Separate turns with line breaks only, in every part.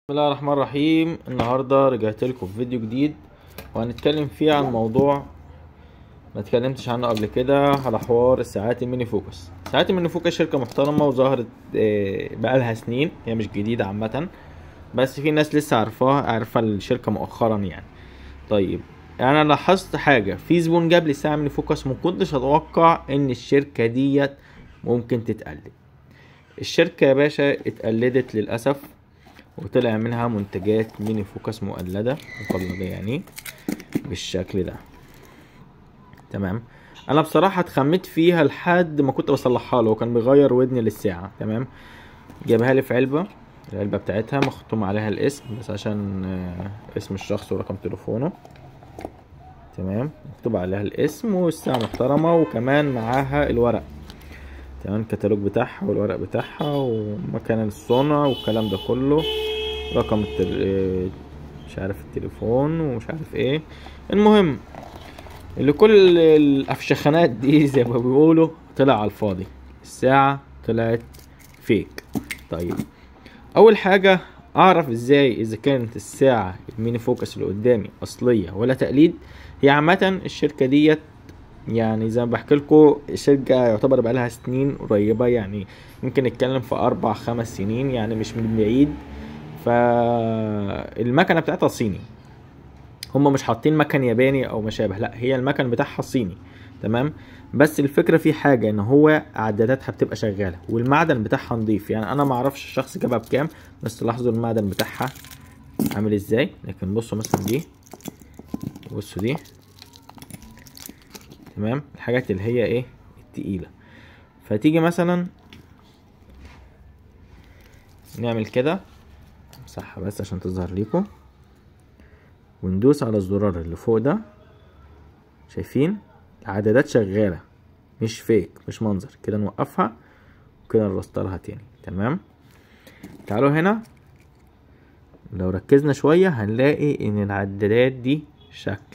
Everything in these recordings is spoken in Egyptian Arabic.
بسم الله الرحمن الرحيم النهارده رجعت لكم في فيديو جديد وهنتكلم فيه عن موضوع ما اتكلمتش عنه قبل كده على حوار الساعات الميني فوكس ساعات الميني فوكس شركه محترمه وظهرت آه، بقالها سنين هي مش جديده عامه بس في ناس لسه عارفاها عارفه الشركه مؤخرا يعني طيب انا لاحظت حاجه في زبون جاب لي ساعه ميني فوكس ما كنتش اتوقع ان الشركه ديت ممكن تتقلد الشركه يا باشا اتقلدت للاسف وطلع منها منتجات ميني فوكس مقلدة مقلدة يعني بالشكل ده تمام انا بصراحة اتخمت فيها لحد ما كنت بصلحها له وكان بيغير ودني للساعة تمام جابها لي في علبة العلبة بتاعتها مختوم عليها الاسم بس عشان آه، اسم الشخص ورقم تليفونه تمام مكتوب عليها الاسم والساعة محترمة وكمان معاها الورق تمام الكتالوج بتاعها والورق بتاعها ومكان الصنع والكلام ده كله رقم التل... إيه، مش عارف التليفون ومش عارف ايه المهم اللي كل الافشخانات دي زي ما بيقولوا طلع على الفاضي الساعة طلعت فيك طيب اول حاجة اعرف ازاي اذا كانت الساعة الميني فوكس اللي قدامي اصلية ولا تقليد هي عامة الشركة ديت يعني زي ما بحكي لكم الشركة يعتبر بقالها سنين قريبة يعني ممكن نتكلم في أربع خمس سنين يعني مش من بعيد فالمكنة بتاعتها صيني هم مش حاطين مكن ياباني أو ما شابه لا هي المكن بتاعها صيني تمام بس الفكرة في حاجة ان هو عداداتها بتبقى شغالة والمعدن بتاعها نضيف يعني انا معرفش الشخص جابها بكام بس تلاحظوا المعدن بتاعها عامل ازاي لكن بصوا مثلا دي بصوا دي تمام الحاجات اللي هي ايه التقيلة فتيجي مثلا نعمل كده امسحها بس عشان تظهر ليكم وندوس على الزرار اللي فوق ده شايفين العدادات شغالة مش فيك مش منظر كده نوقفها وكده نرسترها تاني تمام تعالوا هنا لو ركزنا شوية هنلاقي ان العدادات دي شكل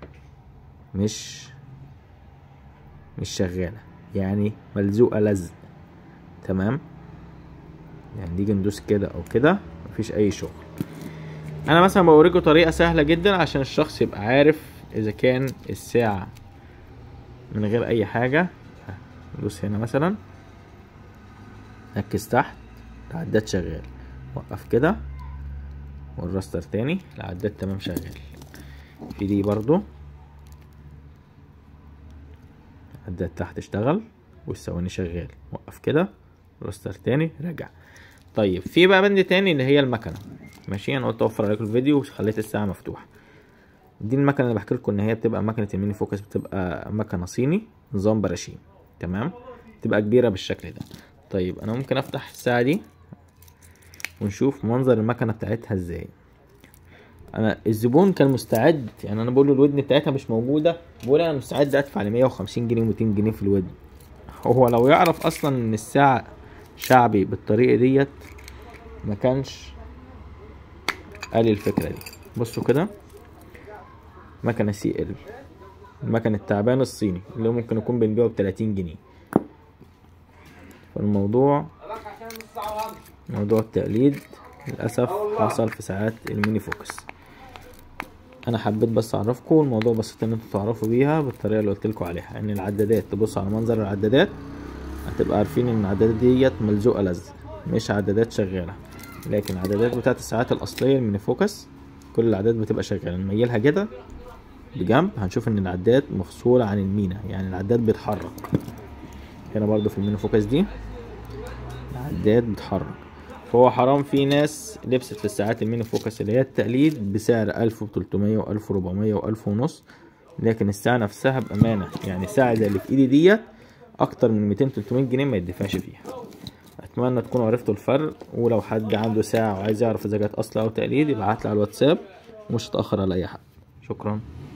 مش مش شغالة يعني ملزوقة لزق تمام يعني نيجي ندوس كده او كده مفيش اي شغل انا مثلا بوريكم طريقة سهلة جدا عشان الشخص يبقى عارف اذا كان الساعة من غير اي حاجة ندوس هنا مثلا ركز تحت العداد شغال وقف كده والراستر تاني العداد تمام شغال في دي برضو عداد تحت اشتغل والثواني شغال وقف كده راستر تاني رجع طيب في بقى بند تاني اللي هي المكنه ماشي انا قلت اوفر عليكم الفيديو وخليت الساعه مفتوحه دي المكنه اللي بحكي لكم ان هي بتبقى مكنه الميني فوكس بتبقى مكنه صيني نظام براشيم تمام تبقى كبيره بالشكل ده طيب انا ممكن افتح الساعه دي ونشوف منظر المكنه بتاعتها ازاي انا الزبون كان مستعد يعني انا بقول له الودن بتاعتها مش موجوده بقول انا مستعد ادفع ل 150 جنيه و200 جنيه في الودن هو لو يعرف اصلا ان الساعه شعبي بالطريقه ديت ما كانش قال لي الفكره دي بصوا كده مكنه سي ال المكن التعبان الصيني اللي ممكن يكون بنبيعه ب 30 جنيه فالموضوع موضوع التقليد للاسف حصل في ساعات الميني فوكس انا حبيت بس اعرفكم الموضوع بسيط ان انتوا تعرفوا بيها بالطريقه اللي قلت لكم عليها ان العدادات تبصوا على منظر العدادات هتبقى عارفين ان العدادات ديت ملزوقه لزق مش عدادات شغاله لكن العدادات بتاعت الساعات الاصليه الميني فوكس كل العدادات بتبقى شغاله نميلها كده بجنب هنشوف ان العداد مفصولة عن المينا يعني العداد بيتحرك هنا برضو في المينا فوكس دي العداد بيتحرك فهو حرام في ناس لبست في الساعات الميني فوكس اللي هي التقليد بسعر ألف وتلتمية وألف وربعمية وألف ونص لكن الساعة نفسها بأمانة يعني الساعة زي اللي في إيدي ديت أكتر من ميتين تلتمية جنيه ما يدفعش فيها أتمنى تكونوا عرفتوا الفرق ولو حد عنده ساعة وعايز يعرف إذا كانت أصل أو تقليد يبعتلي على الواتساب ومش هتأخر على أي حد شكرا